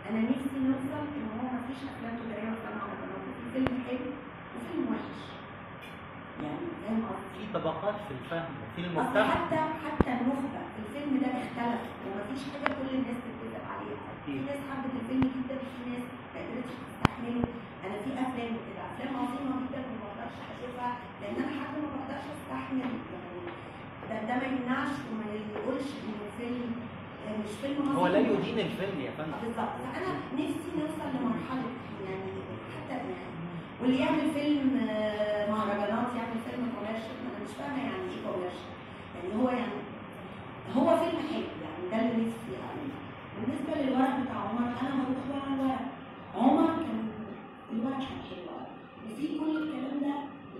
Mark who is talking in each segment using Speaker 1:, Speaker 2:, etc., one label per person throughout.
Speaker 1: انا نفسي نوصل ان هو مفيش افلام تجاريه وافلام مهرجانات في فيلم حلو وفيلم وحش يعني فاهم قصدي؟
Speaker 2: في طبقات في الفهم وفي
Speaker 1: اصل
Speaker 2: المجتمع
Speaker 1: حتى حتى النخبه في الفيلم ده اختلف ومفيش حاجه كل الناس تتفق عليها في
Speaker 2: أكيد.
Speaker 1: ناس حبت الفيلم جدا وفي ناس ما قدرتش تستحمله انا في افلام بتبقى افلام عظيمه جدا وما بقدرش اشوفها لان انا حد ما بقدرش استحمل يعني ده, ده ما يمنعش وما يقولش ان الفيلم آه، مش فيلم
Speaker 2: هو لا
Speaker 1: عظيم.
Speaker 2: يدين الفيلم يا فندم
Speaker 1: بالظبط فانا نفسي نوصل لمرحله يعني حتى يعني واللي يعمل فيلم آه، مهرجانات يعمل فيلم كوميرشال انا مش فاهمه يعني ايه كوميرشال يعني هو يعني هو فيلم حلو يعني ده اللي نفسي فيه أعمله. بالنسبه للورق بتاع عمر انا هروح بقى على الورق عمر كان الورق كان حلو قوي وفي كل الكلام ده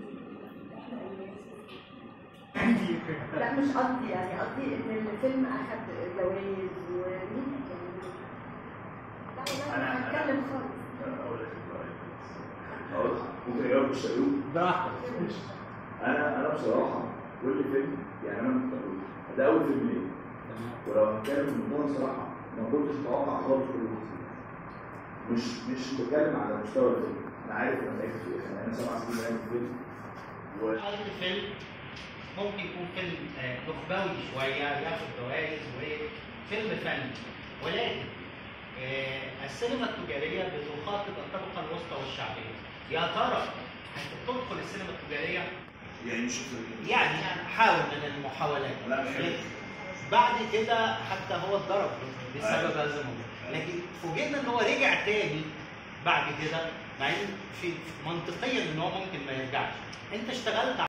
Speaker 3: لا مش قصدي يعني قصدي ان الفيلم اخد جوائز ومين لا والله
Speaker 4: أنا-
Speaker 3: انا هتكلم خالص
Speaker 4: اقول لك اقول لك ممكن اجاوب بالشقيوب
Speaker 2: براحتك
Speaker 4: انا انا بصراحه كل فيلم يعني انا ممكن اقول ده اول فيلم ليا
Speaker 2: تمام.
Speaker 4: ولو هنتكلم بمنتهى الصراحه ما كنتش متوقع خالص كل التفاصيل مش مش بتكلم على مستوى الفيلم انا عارف انا تعبت في ايه يعني انا سبع سنين بعمل فيلم و
Speaker 2: أي فيلم ممكن يكون فيلم آه، نخبوي شوية ياخد جوائز وفيلم فني ولكن آه، السينما التجارية بتخاطب الطبقة الوسطى والشعبية يا ترى هتدخل السينما التجارية
Speaker 4: يعني مش
Speaker 2: يعني حاول من المحاولات
Speaker 4: لا، مش حلو.
Speaker 2: بعد كده حتى هو اتضرب بسبب هذا الموضوع لكن فوجئنا ان هو رجع تاني بعد كده مع ان في منطقيا ان هو ممكن ما يرجعش انت اشتغلت